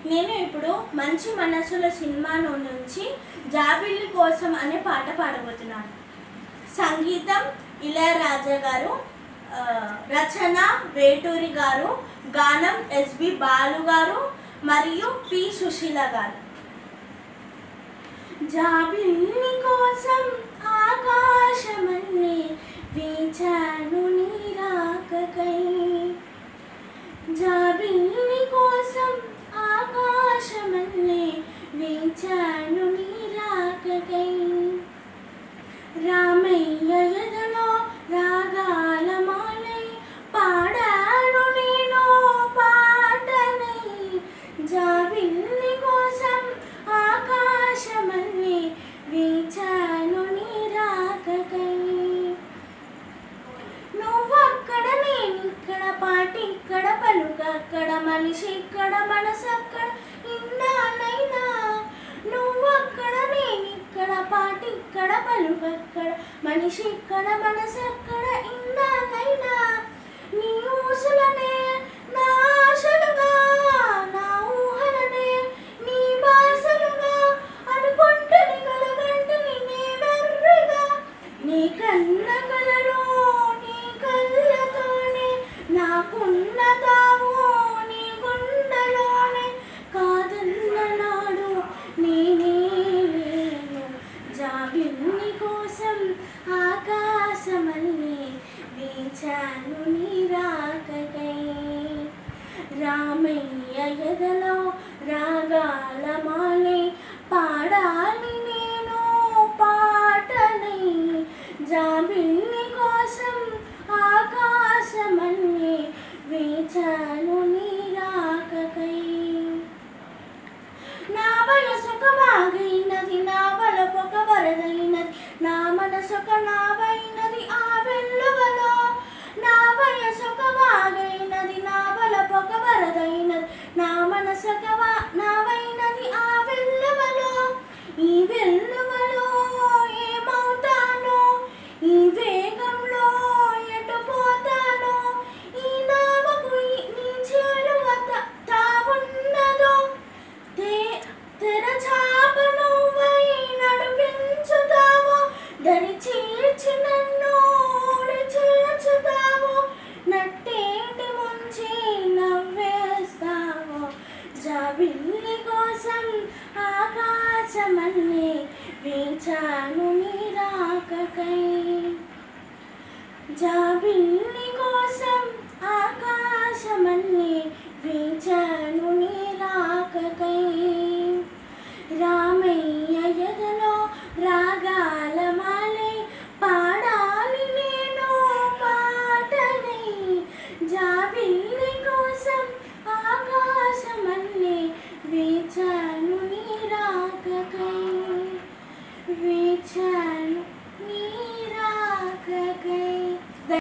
నేను ఇప్పుడు మంచి మనసుల సినిమాను నుంచి జాబిల్లి కోసం అనే పాట పాడబోతున్నాను సంగీతం ఇళయరాజా గారు ఆ, రచన వేటూరి గారు గానం ఎస్బి బాలు గారు మరియు పి సుశీల గారు జాబిల్లి కోసం ఆకాశమన్నీ వీచాను నీరాకకై జాబిల్లి కోసం ఆకాశమల్లే వీచాను నీరాకకై రామయ్య ఎదలో రాగాల మాలై పాడాను నేను పాటనై జాబిల్లి కోసం ఆకాశమల్లే వీచాను నీరాకకై నువ్వక్కడ నేనిక్కడ పాటిక్కడ పలుక అక్కడ మనిషి ఇక్కడ మనసు అక్కడ ఇన్నాళ్ళైనా నువ్వక్కడ నేనిక్కడ పాటిక్కడ పలుక అక్కడ మనిషి ఇక్కడ మనసు అక్కడ ఇన్నాళ్ళైనా నీ ఊసులనే నా ఆశలుగా నా ఊహలనే నీ బాసలుగా అనుకుంటుని కలగంటిని నేనర్రిగా నీ కన్న కలలో నీ కళ్ళతోనే నాకున్న తావు నీ గుండెలోనే కాదన్న నాడు నేనే లేను జాబిల్లి కోసం ఆకాశమల్లి వీచాను నీ రాకకై రామయ్య ఎదలో రాగాల మాలే పాడాలి నేను పాటనై జాబిల్లి కోసం ఆకాశమల్లి వేచాను నీ రాకకై నా వయసొక వాగైనది నా వలపొక వరదైనది నా మనసొక నావైనది ఆ వెల్లువలో నా వయసొక వాగైనది నా వలపొక వరదైనది నా మనసొక వా నావైనది ఆ వెల్లువలో ఈ వెల్లువలో ఏమవుతానో ఈ వేగంలో ఎటు పోతానో ఈ నావకు ఈ- నీ చేరువ త- తావున్నదో తే- తెరచాప నువ్వై నడిపించుతావో దరి చేర్చి నన్ను ఓడి చేర్చుతావో నట్టేటి ముంచి నవ్వేస్తావో జాబిల్లి కోసం ఆకాశమల్లి వేచాను నీ రాకకై జాబిల్లి కోసం ఆకాశమల్లి